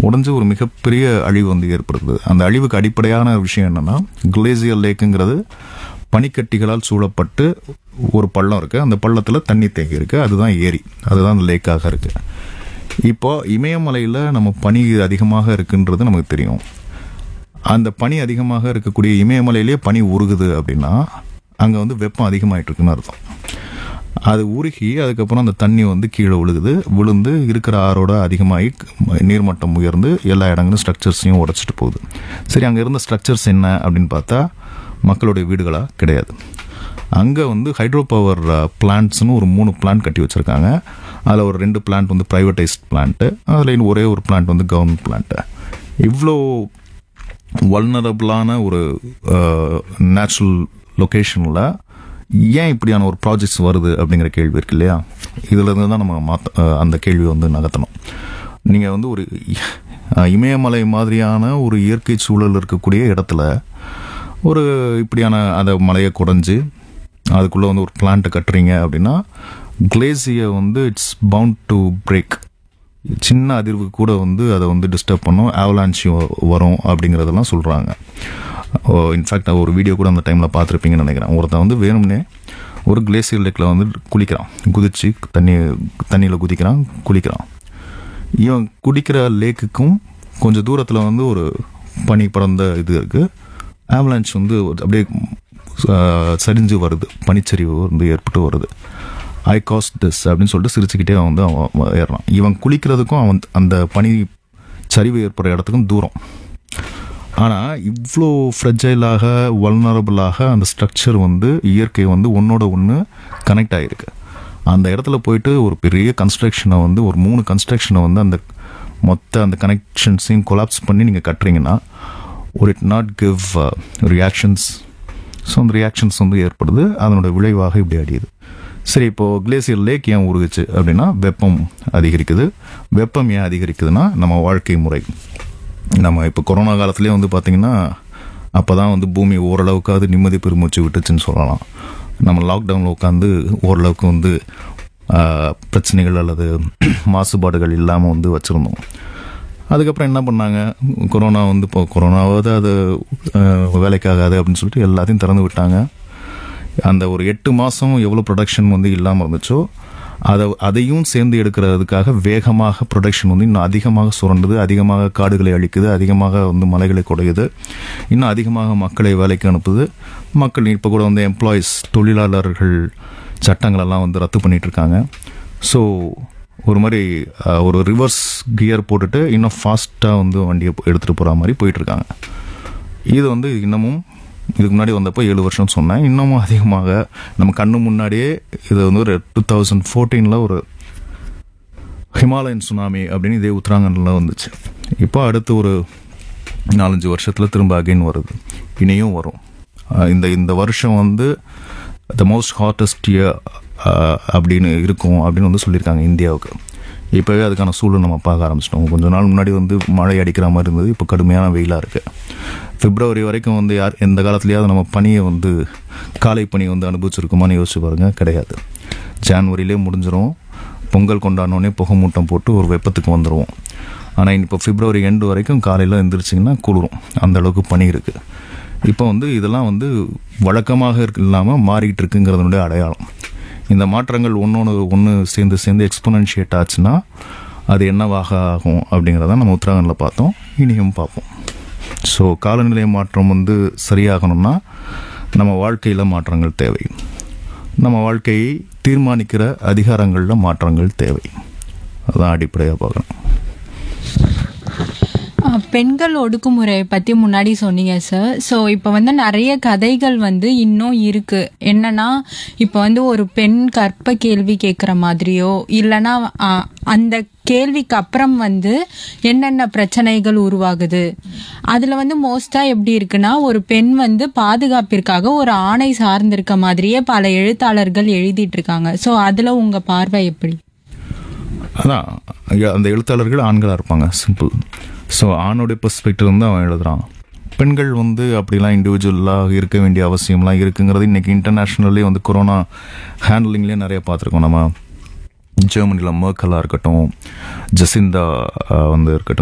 உடைஞ்சு ஒரு மிகப்பெரிய அழிவு வந்து ஏற்படுது அந்த அழிவுக்கு அடிப்படையான விஷயம் என்னன்னா கிளேசியர் லேக்குங்கிறது பனிக்கட்டிகளால் சூழப்பட்டு ஒரு பள்ளம் இருக்கு அந்த பள்ளத்துல தண்ணி தேங்கி இருக்கு அதுதான் ஏரி அதுதான் அந்த லேக்காக இருக்கு இப்போ இமயமலையில் நம்ம பனி அதிகமாக இருக்குன்றது நமக்கு தெரியும் அந்த பனி அதிகமாக இருக்கக்கூடிய இமயமலையிலேயே பனி உருகுது அப்படின்னா அங்கே வந்து வெப்பம் அதிகமாயிட்டு இருக்குன்னு அர்த்தம் அது உருகி அதுக்கப்புறம் அந்த தண்ணி வந்து கீழே விழுகுது விழுந்து இருக்கிற ஆறோட அதிகமாகி நீர்மட்டம் உயர்ந்து எல்லா இடங்களும் ஸ்ட்ரக்சர்ஸையும் உடைச்சிட்டு போகுது சரி அங்கே இருந்த ஸ்ட்ரக்சர்ஸ் என்ன அப்படின்னு பார்த்தா மக்களுடைய வீடுகளாக கிடையாது அங்கே வந்து ஹைட்ரோ பவர் பிளான்ட்ஸ்னு ஒரு மூணு பிளான்ட் கட்டி வச்சுருக்காங்க அதில் ஒரு ரெண்டு பிளான்ட் வந்து ப்ரைவேட்டைஸ்ட் பிளான்ட்டு அதில் இன்னும் ஒரே ஒரு பிளான்ட் வந்து கவர்மெண்ட் பிளான்ட்டு இவ்வளோ வல்னரபிளான ஒரு நேச்சுரல் லொக்கேஷனில் ஏன் இப்படியான ஒரு ப்ராஜெக்ட்ஸ் வருது அப்படிங்கிற கேள்வி இருக்கு இல்லையா இதுல இருந்து தான் நம்ம மாத்த அஹ், அந்த கேள்வி வந்து நகர்த்தணும் நீங்கள் வந்து ஒரு அஹ், இமயமலை மாதிரியான ஒரு இயற்கை சூழல் இருக்கக்கூடிய இடத்துல ஒரு இப்படியான அந்த மலையை குறைஞ்சு அதுக்குள்ளே வந்து ஒரு பிளான்ட்டை கட்டுறீங்க அப்படின்னா கிளேசியை வந்து இட்ஸ் பவுண்ட் டு பிரேக் சின்ன அதிர்வு கூட வந்து அதை வந்து டிஸ்டர்ப் பண்ணும் ஆவலான்ச்சி வரும் அப்படிங்கிறதெல்லாம் சொல்கிறாங்க இன்ஃபேக்ட் ஒரு வீடியோ கூட அந்த டைமில் பார்த்துருப்பீங்கன்னு நினைக்கிறேன் ஒருத்தன் வந்து வேணும்னே ஒரு கிளேசியர் லேக்கில் வந்து குளிக்கிறான் குதிச்சு தண்ணி தண்ணியில் குதிக்கிறான் குளிக்கிறான் இவன் குடிக்கிற லேக்குக்கும் கொஞ்சம் தூரத்தில் வந்து ஒரு பனி படர்ந்த இது இருக்குது ஆம்புலன்ஸ் வந்து ஒரு அப்படியே அஹ், சரிஞ்சு வருது பனிச்சரிவு வந்து ஏற்பட்டு வருது ஐ காஸ்ட் திஸ் அப்படின்னு சொல்லிட்டு சிரிச்சுக்கிட்டே அவன் வந்து அவன் அவன் ஏறுறான் இவன் குளிக்கிறதுக்கும் அவன் அந்த பனி சரிவு ஏற்படுற இடத்துக்கும் தூரம் ஆனால் இவ்வளோ ஃப்ரெஜைலாக வல்னரபிளாக அந்த ஸ்ட்ரக்சர் வந்து இயற்கை வந்து ஒன்னோட ஒன்று கனெக்ட் ஆகிருக்கு அந்த இடத்துல போயிட்டு ஒரு பெரிய கன்ஸ்ட்ரக்ஷனை வந்து ஒரு மூணு கன்ஸ்ட்ரக்ஷனை வந்து அந்த மொத்த அந்த கனெக்ஷன்ஸையும் கொலாப்ஸ் பண்ணி நீங்கள் கட்டுறீங்கன்னா ஒரு it not give reactions so அந்த ரியாக்ஷன்ஸ் வந்து ஏற்படுது அதனோட விளைவாக இப்படி அடியுது சரி இப்போ கிளேசியர் லேக் ஏன் உருகுச்சு அப்படின்னா வெப்பம் அதிகரிக்குது வெப்பம் ஏன் அதிகரிக்குதுன்னா நம்ம வாழ்க்கை முறை நம்ம இப்போ கொரோனா காலத்துலேயே வந்து பார்த்தீங்கன்னா அப்போ தான் வந்து பூமி ஓரளவுக்காவது நிம்மதி பெருமூச்சு விட்டுச்சுன்னு சொல்லலாம் நம்ம லாக்டவுனில் உட்காந்து ஓரளவுக்கு வந்து ஆஹ், பிரச்சனைகள் அல்லது மாசுபாடுகள் இல்லாமல் வந்து வச்சுருந்தோம் அதுக்கப்புறம் என்ன பண்ணாங்க கொரோனா வந்து இப்போ கொரோனாவது அது ஆஹ், வேலைக்காகாது அப்படின்னு சொல்லிட்டு எல்லாத்தையும் திறந்து விட்டாங்க அந்த ஒரு எட்டு மாதம் எவ்வளோ ப்ரொடக்ஷன் வந்து இல்லாமல் இருந்துச்சோ அதை அதையும் சேர்ந்து எடுக்கிறதுக்காக வேகமாக ப்ரொடக்ஷன் வந்து இன்னும் அதிகமாக சுரண்டுது அதிகமாக காடுகளை அழிக்குது அதிகமாக வந்து மலைகளை குடையுது இன்னும் அதிகமாக மக்களை வேலைக்கு அனுப்புது மக்கள் இப்போ கூட வந்து எம்ப்ளாயீஸ் தொழிலாளர்கள் சட்டங்களெல்லாம் வந்து ரத்து பண்ணிட்டு இருக்காங்க ஸோ ஒரு மாதிரி அஹ், ஒரு ரிவர்ஸ் கியர் போட்டுட்டு இன்னும் ஃபாஸ்ட்டாக வந்து வண்டியை எடுத்துகிட்டு போகிற மாதிரி போயிட்டுருக்காங்க இது வந்து இன்னமும் இதுக்கு முன்னாடி வந்தப்போ ஏழு வருஷம் சொன்னேன் இன்னமும் அதிகமாக நம்ம கண்ணு முன்னாடியே இது வந்து ஒரு டூ தௌசண்ட் ஃபோர்டீனில் ஒரு ஹிமாலயன் சுனாமி அப்படின்னு இதே உத்தராகண்டில் வந்துச்சு இப்போ அடுத்து ஒரு நாலஞ்சு வருஷத்தில் திரும்ப அகைன் வருது இனியும் வரும் அஹ் இந்த இந்த வருஷம் வந்து த மோஸ்ட் ஹாட்டஸ்ட் இயர் அப்படின்னு இருக்கும் அப்படின்னு வந்து சொல்லியிருக்காங்க இந்தியாவுக்கு இப்போவே அதுக்கான சூழல் நம்ம பார்க்க ஆரம்பிச்சிட்டோம் கொஞ்ச நாள் முன்னாடி வந்து மழை அடிக்கிற மாதிரி இருந்தது இப்போ கடுமையான வெயிலாக இருக்குது பிப்ரவரி வரைக்கும் வந்து யார் எந்த காலத்துலேயாவது நம்ம பனியை வந்து காலை பனி வந்து அனுபவிச்சிருக்குமான்னு யோசிச்சு பாருங்க கிடையாது ஜான்வரியிலே முடிஞ்சிரும் பொங்கல் கொண்டாடினோடனே புகை மூட்டம் போட்டு ஒரு வெப்பத்துக்கு வந்துடுவோம் ஆனால் இப்போ பிப்ரவரி எண்டு வரைக்கும் காலையில் எழுந்திரிச்சிங்கன்னா குளிரும் அந்த அளவுக்கு பனி இருக்குது இப்போ வந்து இதெல்லாம் வந்து வழக்கமாக இருக்கு இல்லாமல் மாறிக்கிட்டு இருக்குங்கிறதுனுடைய அடையாளம் இந்த மாற்றங்கள் ஒன்றொன்று ஒன்று சேர்ந்து சேர்ந்து எக்ஸ்போனன்ஷியேட் ஆச்சுன்னா அது என்னவாக ஆகும் அப்படிங்கிறத நம்ம உத்தராகண்டில் பார்த்தோம் இனியும் பார்ப்போம் ஸோ காலநிலை மாற்றம் வந்து சரியாகணும்னா நம்ம வாழ்க்கையில் மாற்றங்கள் தேவை நம்ம வாழ்க்கையை தீர்மானிக்கிற அதிகாரங்களில் மாற்றங்கள் தேவை அதான் அடிப்படையாக பார்க்கணும் அஹ், பெண்கள் ஒடுக்குமுறையை பத்தி முன்னாடி சொன்னீங்க சார் ஸோ இப்போ வந்து நிறைய கதைகள் வந்து இன்னும் இருக்கு என்னன்னா இப்போ வந்து ஒரு பெண் கற்ப கேள்வி கேட்குற மாதிரியோ இல்லைன்னா அஹ், அந்த கேள்விக்கு அப்புறம் வந்து என்னென்ன பிரச்சனைகள் உருவாகுது அதுல வந்து மோஸ்டா எப்படி இருக்குன்னா ஒரு பெண் வந்து பாதுகாப்பிற்காக ஒரு ஆணை சார்ந்திருக்க மாதிரியே பல எழுத்தாளர்கள் எழுதிட்டு இருக்காங்க ஸோ அதுல உங்க பார்வை எப்படி அதான் ஐயா, அந்த எழுத்தாளர்கள் ஆண்களாக இருப்பாங்க சிம்பிள் ஸோ ஆணுடைய பெர்ஸ்பெக்டிவ் வந்து அவன் எழுதுறான் பெண்கள் வந்து அப்படிலாம் இண்டிவிஜுவலாக இருக்க வேண்டிய அவசியம்லாம் இருக்குங்கிறது இன்னைக்கு இன்டர்நேஷ்னல்லே வந்து கொரோனா ஹேண்ட்லிங்லேயே நிறைய பார்த்துருக்கோம் நம்ம ஜெர்மனியில் மர்க்கலாக இருக்கட்டும் ஜசிந்தா அஹ், வந்து இருக்கட்டும்